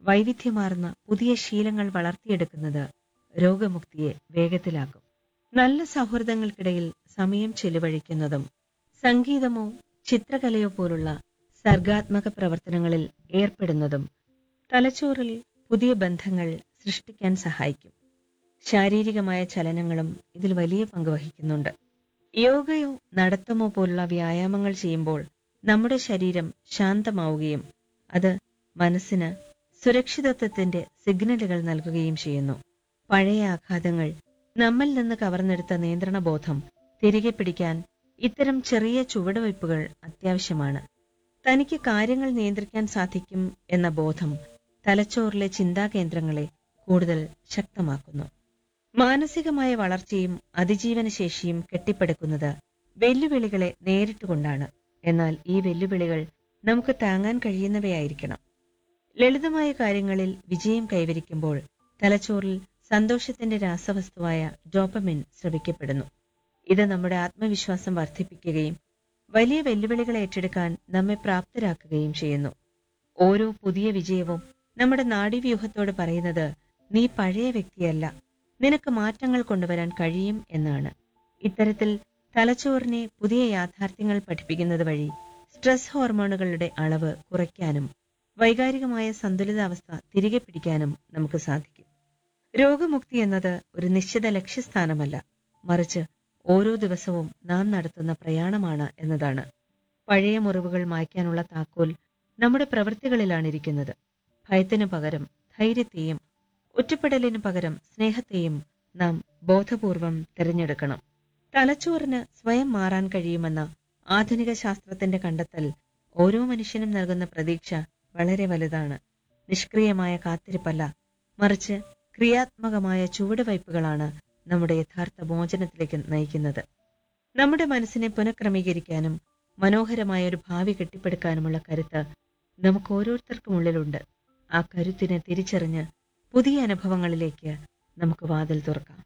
വൈവിധ്യമാർന്ന പുതിയ ശീലങ്ങൾ വളർത്തിയെടുക്കുന്നത് രോഗമുക്തിയെ വേഗത്തിലാക്കും നല്ല സൗഹൃദങ്ങൾക്കിടയിൽ സമയം ചെലവഴിക്കുന്നതും സംഗീതമോ ചിത്രകലയോ പോലുള്ള സർഗാത്മക പ്രവർത്തനങ്ങളിൽ ഏർപ്പെടുന്നതും തലച്ചോറിൽ പുതിയ ബന്ധങ്ങൾ സൃഷ്ടിക്കാൻ സഹായിക്കും ശാരീരികമായ ചലനങ്ങളും ഇതിൽ വലിയ പങ്ക് വഹിക്കുന്നുണ്ട് യോഗയോ നടത്തമോ പോലുള്ള വ്യായാമങ്ങൾ ചെയ്യുമ്പോൾ നമ്മുടെ ശരീരം ശാന്തമാവുകയും അത് മനസ്സിന് സുരക്ഷിതത്വത്തിന്റെ സിഗ്നലുകൾ നൽകുകയും ചെയ്യുന്നു പഴയ ആഘാതങ്ങൾ നമ്മിൽ നിന്ന് കവർന്നെടുത്ത നിയന്ത്രണബോധം തിരികെ പിടിക്കാൻ ഇത്തരം ചെറിയ ചുവടുവയ്പ്പുകൾ അത്യാവശ്യമാണ് തനിക്ക് കാര്യങ്ങൾ നിയന്ത്രിക്കാൻ സാധിക്കും എന്ന ബോധം തലച്ചോറിലെ ചിന്താകേന്ദ്രങ്ങളെ കൂടുതൽ ശക്തമാക്കുന്നു മാനസികമായ വളർച്ചയും അതിജീവന ശേഷിയും കെട്ടിപ്പടുക്കുന്നത് വെല്ലുവിളികളെ നേരിട്ടുകൊണ്ടാണ് എന്നാൽ ഈ വെല്ലുവിളികൾ നമുക്ക് താങ്ങാൻ കഴിയുന്നവയായിരിക്കണം ലളിതമായ കാര്യങ്ങളിൽ വിജയം കൈവരിക്കുമ്പോൾ തലച്ചോറിൽ സന്തോഷത്തിന്റെ രാസവസ്തുവായ ഡോപ്പമിൻ സ്രവിക്കപ്പെടുന്നു ഇത് നമ്മുടെ ആത്മവിശ്വാസം വർദ്ധിപ്പിക്കുകയും വലിയ വെല്ലുവിളികൾ ഏറ്റെടുക്കാൻ നമ്മെ പ്രാപ്തരാക്കുകയും ചെയ്യുന്നു ഓരോ പുതിയ വിജയവും നമ്മുടെ നാഡീവ്യൂഹത്തോട് പറയുന്നത് നീ പഴയ വ്യക്തിയല്ല നിനക്ക് മാറ്റങ്ങൾ കൊണ്ടുവരാൻ കഴിയും എന്നാണ് ഇത്തരത്തിൽ തലച്ചോറിനെ പുതിയ യാഥാർത്ഥ്യങ്ങൾ പഠിപ്പിക്കുന്നത് വഴി സ്ട്രെസ് ഹോർമോണുകളുടെ അളവ് കുറയ്ക്കാനും വൈകാരികമായ സന്തുലിതാവസ്ഥ തിരികെ പിടിക്കാനും നമുക്ക് സാധിക്കും രോഗമുക്തി എന്നത് ഒരു നിശ്ചിത ലക്ഷ്യസ്ഥാനമല്ല മറിച്ച് ഓരോ ദിവസവും നാം നടത്തുന്ന പ്രയാണമാണ് എന്നതാണ് പഴയ മുറിവുകൾ മായ്ക്കാനുള്ള താക്കോൽ നമ്മുടെ പ്രവൃത്തികളിലാണ് ഇരിക്കുന്നത് ഭയത്തിനു പകരം ധൈര്യത്തെയും ഒറ്റപ്പെടലിനു പകരം സ്നേഹത്തെയും നാം ബോധപൂർവം തിരഞ്ഞെടുക്കണം തലച്ചോറിന് സ്വയം മാറാൻ കഴിയുമെന്ന ആധുനിക ശാസ്ത്രത്തിന്റെ കണ്ടെത്തൽ ഓരോ മനുഷ്യനും നൽകുന്ന പ്രതീക്ഷ വളരെ വലുതാണ് നിഷ്ക്രിയമായ കാത്തിരിപ്പല്ല മറിച്ച് ക്രിയാത്മകമായ ചുവടുവയ്പ്പുകളാണ് നമ്മുടെ യഥാർത്ഥ മോചനത്തിലേക്ക് നയിക്കുന്നത് നമ്മുടെ മനസ്സിനെ പുനഃക്രമീകരിക്കാനും മനോഹരമായ ഒരു ഭാവി കെട്ടിപ്പടുക്കാനുമുള്ള കരുത്ത് നമുക്ക് ഓരോരുത്തർക്കും ഉള്ളിലുണ്ട് ആ കരുത്തിനെ തിരിച്ചറിഞ്ഞ് പുതിയ അനുഭവങ്ങളിലേക്ക് നമുക്ക് വാതിൽ തുറക്കാം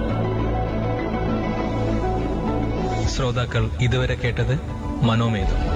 ശ്രോതാക്കൾ ഇതുവരെ കേട്ടത് മനോമേധം